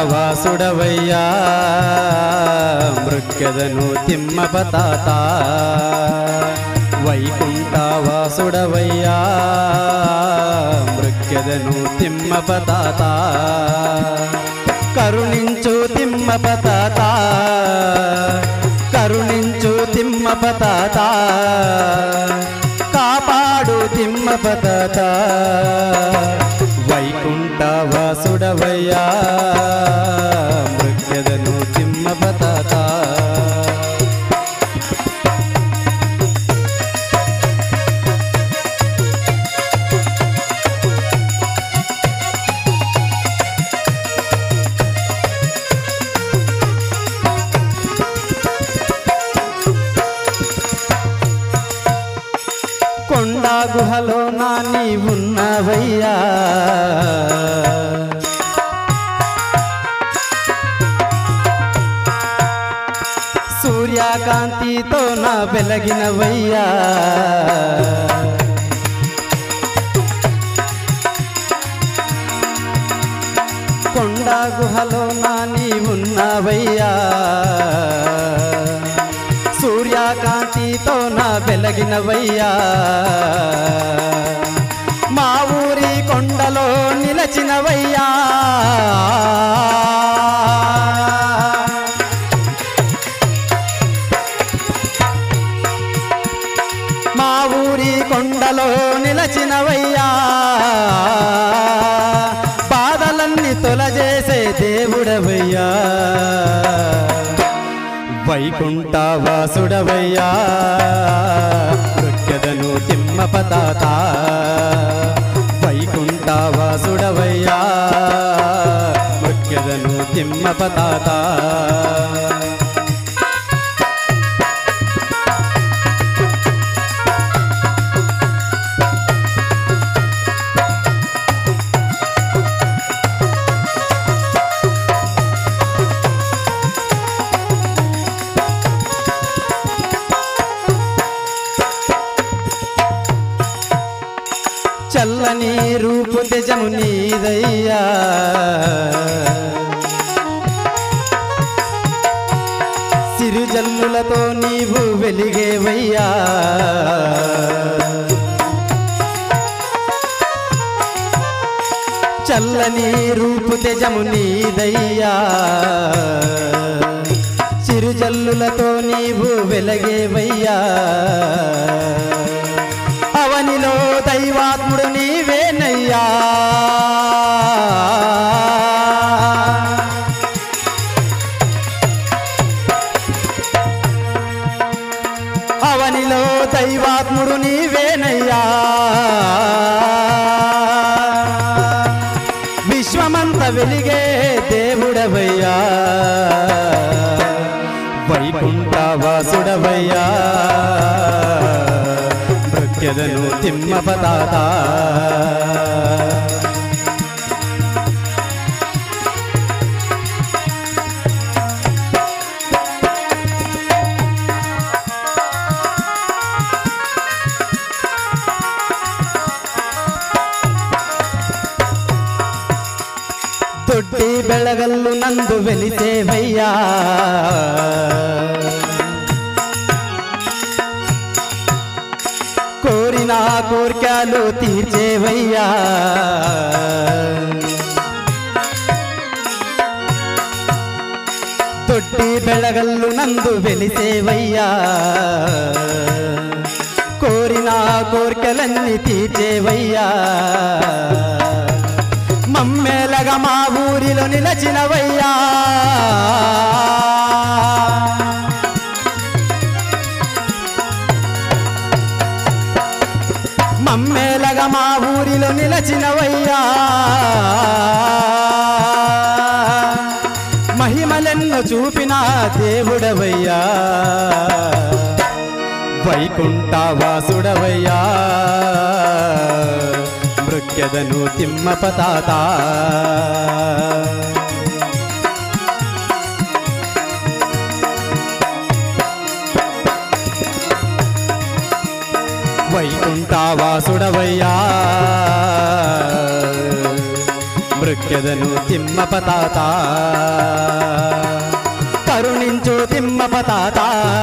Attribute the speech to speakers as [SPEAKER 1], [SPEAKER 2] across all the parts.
[SPEAKER 1] వాసుడవయ్యా మృక్యదను తిమ్మప తాత వైకుంఠ వాసుడవయ్యా మృక్యదను తిమ్మప తాత కరుణించు తిమ్మప తాత కరుణించు తిమ్మప తాత కాపాడు తిమ్మప తాత వైకుంఠ వాసుడవయ్యా మృగ్యదను తిమ్మప తాత కొండా గుహలో నా నీవున్నవయ్యా సూర్యకాంతితో నా వెలగినవయ్యా కొండా గుహలో నా నీవున్నవయ్యా సూర్యకాంతితో నా వెలగినవయ్యా మా ఊరి కొండలో నిలచినవయ్యా మా ఊరి కొండలో నిలచినవయ్యా బాధలన్నీ తొలజేసే దేవుడవయ్యా వైకుంఠ వాసుడవయ్యా మృక్యదను తిమ్మప తాత వైకుంఠ వాసుడవయ్యా మృక్యదను తిమ్మప తాత చల్లని రూపు తెజము నీదయ్యా సిరిజల్లులతో నీవు వెలిగేవయ్యా చల్లని రూపు తెజము నీదయ్యా చిరుజల్లులతో నీవు వెలగేవయ్యా అవనిలో దైవాత్ముడు నీవేనయ్యా అవనిలో దైవాత్ముడు నీవేనయ్యా విశ్వమంత వెలిగే దేవుడవయ్యా వైకుంఠ వాసుడవయ్యా మృత్యదను తిమ్మపతాత దొడ్డి ಬೆಳಗಲ್ಲು ನಂದು వెలిసేవయ్యా కోరిన కోర్కెలు తీర్చేవయ్యా దొడ్డి ಬೆಳಗಲ್ಲು ನಂದು వెలిసేవయ్యా కోరిన కోర్కెలన్నీ తీర్చేవయ్యా మమ్మేలగా మా ఊరిలో నిలచినవయ్యా మమ్మేలగా మా ఊరిలో నిలచినవయ్యా మహిమలెన్నో చూపిన దేవుడవయ్యా వైకుంఠ వాసుడవయ్యా మృక్యదను తిమ్మపతాత వైకుంఠ వాసుడవయ్యా మృక్కెదను తిమ్మప తాత కరుణించు తిమ్మప తాత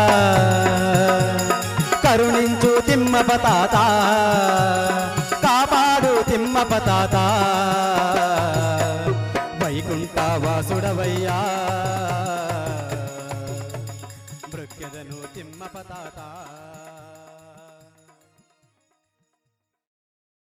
[SPEAKER 1] కరుణించు తిమ్మప తాత కాపాడు తిమ్మప తాత వైకుంఠ వాసుడవయ్యా మృక్కెదను తిమ్మప తాత